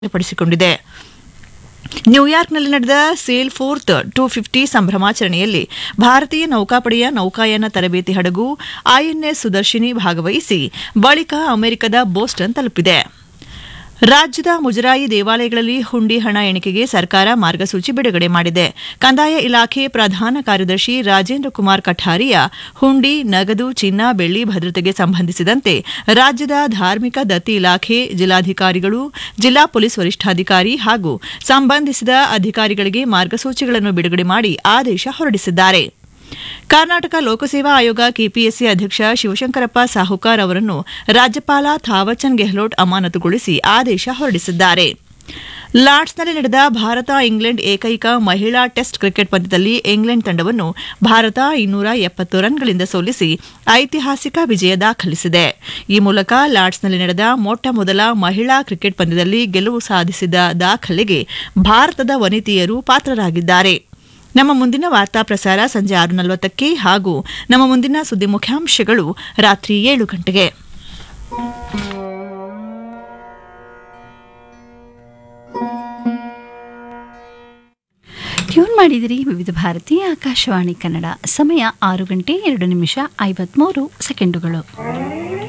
ಪಡಿಸಿಕೊಂಡಿದೆ ನ್ಯೂಯಾರ್ಕ್ನಲ್ಲಿ ನಡೆದ sail fourth two fifty ಸಂಭ್ರಮಾಚರಣೆಯಲ್ಲಿ ಭಾರತೀಯ ನೌಕಾಪಡೆಯ ನೌಕಾಯಾನ ತರಬೇತಿ ಹಡಗು ಐಎನ್ಎಸ್ ಸುದರ್ಶಿನಿ ಭಾಗವಹಿಸಿ ಬಳಿಕ ಅಮೆರಿಕದ ಬೋಸ್ಟನ್ ತಲುಪಿದೆ ರಾಜ್ಯದ ಮುಜರಾಯಿ ದೇವಾಲಯಗಳಲ್ಲಿ ಹುಂಡಿ ಹಣ ಎಣಿಕೆಗೆ ಸರ್ಕಾರ ಮಾರ್ಗಸೂಚಿ ಬಿಡುಗಡೆ ಮಾಡಿದೆ ಕಂದಾಯ ಇಲಾಖೆ ಪ್ರಧಾನ ಕಾರ್ಯದರ್ಶಿ ರಾಜೇಂದ್ರ ಕುಮಾರ್ ಕಠಾರಿಯಾ ಹುಂಡಿ ನಗದು ಚಿನ್ನ ಬೆಳ್ಳಿ ಭದ್ರತೆಗೆ ಸಂಬಂಧಿಸಿದಂತೆ ರಾಜ್ಯದ ಧಾರ್ಮಿಕ ದತ್ತಿ ಇಲಾಖೆ ಜಿಲ್ಲಾಧಿಕಾರಿಗಳು ಜಿಲ್ಲಾ ಪೊಲೀಸ್ ವರಿಷ್ಠಾಧಿಕಾರಿ ಹಾಗೂ ಸಂಬಂಧಿಸಿದ ಅಧಿಕಾರಿಗಳಿಗೆ ಮಾರ್ಗಸೂಚಿಗಳನ್ನು ಬಿಡುಗಡೆ ಮಾಡಿ ಆದೇಶ ಹೊರಡಿಸಿದ್ದಾರೆ ಕರ್ನಾಟಕ ಲೋಕಸೇವಾ ಆಯೋಗ ಕೆಪಿಎಸ್ಸಿ ಅಧ್ಯಕ್ಷ ಶಿವಶಂಕರಪ್ಪ ಸಾಹುಕಾರ್ ಅವರನ್ನು ರಾಜ್ಯಪಾಲ ಥಾವರ್ಚಂದ್ ಗೆಹ್ಲೋಟ್ ಅಮಾನತುಗೊಳಿಸಿ ಆದೇಶ ಹೊರಡಿಸಿದ್ದಾರೆ ಲಾರ್ಡ್ಸ್ನಲ್ಲಿ ನಡೆದ ಭಾರತ ಇಂಗ್ಲೆಂಡ್ ಏಕೈಕ ಮಹಿಳಾ ಟೆಸ್ಟ್ ಕ್ರಿಕೆಟ್ ಪಂದ್ಯದಲ್ಲಿ ಇಂಗ್ಲೆಂಡ್ ತಂಡವನ್ನು ಭಾರತ ಇನ್ನೂರ ಎಪ್ಪತ್ತು ರನ್ಗಳಿಂದ ಸೋಲಿಸಿ ಐತಿಹಾಸಿಕ ವಿಜಯ ದಾಖಲಿಸಿದೆ ಈ ಮೂಲಕ ಲಾರ್ಡ್ಸ್ನಲ್ಲಿ ನಡೆದ ಮೊಟ್ಟ ಮೊದಲ ಮಹಿಳಾ ಕ್ರಿಕೆಟ್ ಪಂದ್ಯದಲ್ಲಿ ಗೆಲುವು ಸಾಧಿಸಿದ ದಾಖಲೆಗೆ ಭಾರತದ ವನಿತೆಯರು ಪಾತ್ರರಾಗಿದ್ದಾರೆ ನಮ್ಮ ಮುಂದಿನ ವಾರ್ತಾ ಪ್ರಸಾರ ಸಂಜೆ ಆರು ನಲವತ್ತಕ್ಕೆ ಹಾಗೂ ನಮ್ಮ ಮುಂದಿನ ಸುದ್ದಿ ಮುಖ್ಯಾಂಶಗಳು ರಾತ್ರಿ ಏಳು ಗಂಟೆಗೆ ಟ್ಯೂನ್ ಮಾಡಿದಿರಿ ವಿವಿಧ ಭಾರತಿ ಆಕಾಶವಾಣಿ ಕನ್ನಡ ಸಮಯ ಆರು ಗಂಟೆ ಎರಡು ನಿಮಿಷ ಐವತ್ಮೂರು ಸೆಕೆಂಡುಗಳು